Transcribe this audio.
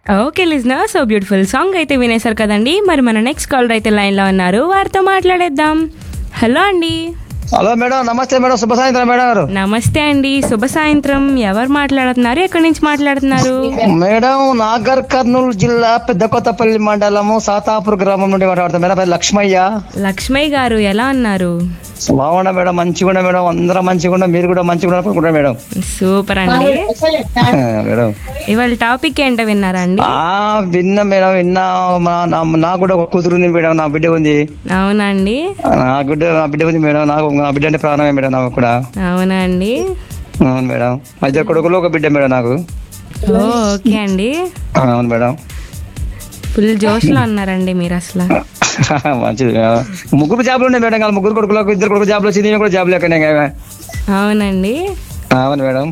Okay లిజ్నా so beautiful song అయితే వినేశారు కదండి మరి మన నెక్స్ట్ కాలర్ అయితే లైన్లో ఉన్నారు వారితో మాట్లాడేద్దాం హలో అండి హలో మేడం నమస్తే మేడం శుభ సాయంత్రం మేడం గారు నమస్తే అండి శుభ సాయంత్రం ఎవరు మాట్లాడుతున్నారు ఎక్కడి నుంచి మాట్లాడుతున్నారు మేడం నాగర్ కర్నూలు జిల్లా పెద్ద కొత్తపల్లి మండలము సాతాపూర్ గ్రామం నుండి మాట్లాడతాం మేడం పేరు లక్ష్మయ్య లక్ష్మయ్య గారు ఎలా ఉన్నారు బాగున్నా మేడం మంచిగా ఉన్నా మేడం అందరం మంచిగా ఉన్నా మీరు కూడా మంచిగా ఉన్నారు అనుకుంటా మేడం సూపర్ అండి మేడం ఇవాళ టాపిక్ ఏంటో విన్నారా అండి ఆ విన్నా మేడం విన్నా మా- నా- నాకు కూడా ఒక కూతురు ఉంది మేడం నా బిడ్డ ఉంది అవునండి నా బిడ్డ నా బిడ్డ ఉంది మేడం నాకు నా బిడ్డ అంటే ప్రాణమే మేడం నాకు కూడా అవునా అండి అవును మేడం మా ఇద్దరు కొడుకులు ఒక బిడ్డ మేడం నాకు ఓ ఓకే అండి అవును మేడం ఫుల్ జోష్లో ఉన్నారండి మీరు అసలు మంచిది మేడం. ముగ్గురు జాబ్లు ఉన్నాయి మేడం వాళ్ళ ముగ్గురు కొడుకులకు ఇద్దరు కొడుకు జాబ్లు వచ్చింది ఈమె కూడా జాబ్ లేకనే అవునండి అవును మేడం